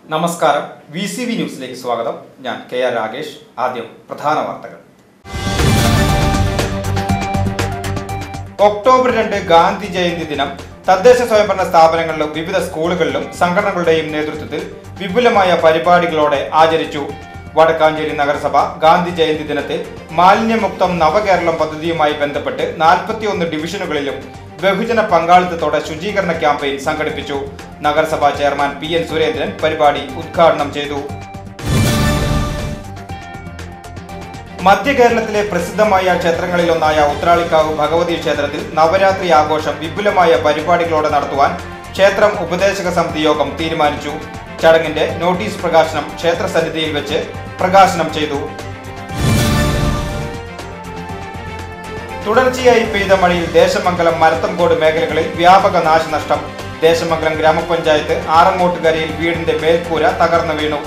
നമസ്കാരം V C V ന്യൂസിലേക്ക് സ്വാഗതം ഞാൻ കെ ആർ രാഗേഷ് ആദ്യം പ്രധാന വാർത്തകൾ ഒക്ടോബർ രണ്ട് ഗാന്ധി ജയന്തി ദിനം തദ്ദേശ സ്വയംഭരണ സ്ഥാപനങ്ങളിലും വിവിധ സ്കൂളുകളിലും സംഘടനകളുടെയും നേതൃത്വത്തിൽ വിപുലമായ പരിപാടികളോടെ ആചരിച്ചു വടക്കാഞ്ചേരി നഗരസഭ ഗാന്ധി ജയന്തി ദിനത്തിൽ മാലിന്യമുക്തം നവകേരളം പദ്ധതിയുമായി ബന്ധപ്പെട്ട് നാൽപ്പത്തിയൊന്ന് ഡിവിഷനുകളിലും ബഹുജന പങ്കാളിത്തത്തോടെ ശുചീകരണ ക്യാമ്പയിൻ സംഘടിപ്പിച്ചു നഗരസഭാ ചെയർമാൻ പി എൻ സുരേന്ദ്രൻ പരിപാടി ഉദ്ഘാടനം ചെയ്തു മധ്യ കേരളത്തിലെ പ്രസിദ്ധമായ ക്ഷേത്രങ്ങളിലൊന്നായ ഉത്രാളിക്കാവ് ഭഗവതി ക്ഷേത്രത്തിൽ നവരാത്രി ആഘോഷം വിപുലമായ പരിപാടികളോടെ നടത്തുവാൻ ക്ഷേത്രം ഉപദേശക സമിതി യോഗം തീരുമാനിച്ചു ചടങ്ങിന്റെ നോട്ടീസ് പ്രകാശനം ക്ഷേത്ര സന്നിധിയിൽ വെച്ച് പ്രകാശനം ചെയ്തു തുടർച്ചയായി പെയ്ത മഴയിൽ ദേശമംഗലം മരത്തംകോട് മേഖലകളിൽ വ്യാപക നാശനഷ്ടം ദേശമംഗലം ഗ്രാമപഞ്ചായത്ത് ആറങ്ങോട്ടുകരയിൽ വീടിന്റെ മേൽക്കൂര തകർന്നു വീണു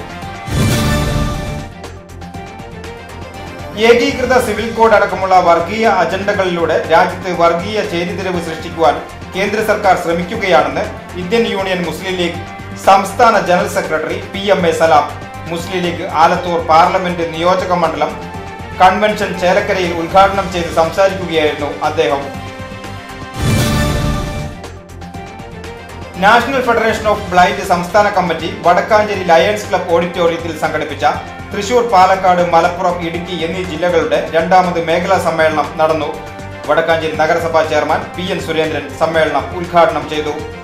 ഏകീകൃത സിവിൽ കോഡ് അടക്കമുള്ള വർഗീയ അജണ്ടകളിലൂടെ രാജ്യത്ത് വർഗീയ ചേരിതിരിവ് സൃഷ്ടിക്കുവാൻ കേന്ദ്ര സർക്കാർ ശ്രമിക്കുകയാണെന്ന് ഇന്ത്യൻ യൂണിയൻ മുസ്ലിം ലീഗ് സംസ്ഥാന general secretary P M A Salam Muslim league Alathur parliament നിയോജക മണ്ഡലം കൺവെൻഷൻ ചേലക്കരയിൽ ഉദ്ഘാടനം ചെയ്ത് സംസാരിക്കുകയായിരുന്നു അദ്ദേഹം നാഷണൽ ഫെഡറേഷൻ ഓഫ് ബ്ലൈൻഡ് സംസ്ഥാന കമ്മിറ്റി വടക്കാഞ്ചേരി ലയൺസ് ക്ലബ് ഓഡിറ്റോറിയത്തിൽ സംഘടിപ്പിച്ച തൃശൂർ പാലക്കാട് മലപ്പുറം ഇടുക്കി എന്നീ ജില്ലകളുടെ രണ്ടാമത് മേഖലാ സമ്മേളനം നടന്നു വടക്കാഞ്ചേരി നഗരസഭാ ചെയർമാൻ പി എൻ സുരേന്ദ്രൻ സമ്മേളനം ഉദ്ഘാടനം ചെയ്തു